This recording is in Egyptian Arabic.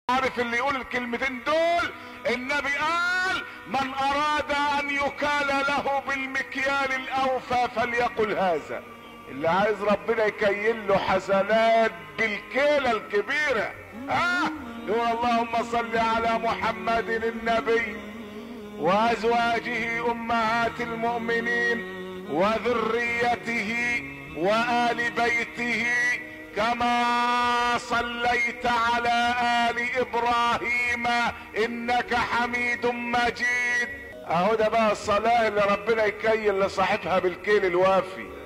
عارف اللي يقول الكلمتين دول النبي قال من اراد ان يكال له بالمكيال الاوفى فليقل هذا اللي عايز ربنا يكيل له حسنات بالكيلة الكبيرة ها آه يقول اللهم صل على محمد النبي وازواجه امهات المؤمنين وذريته وآل بيته كما صليت على آل إبراهيم إنك حميد مجيد أهو ده بقى الصلاة اللي ربنا يكيل لصاحبها بالكيل الوافي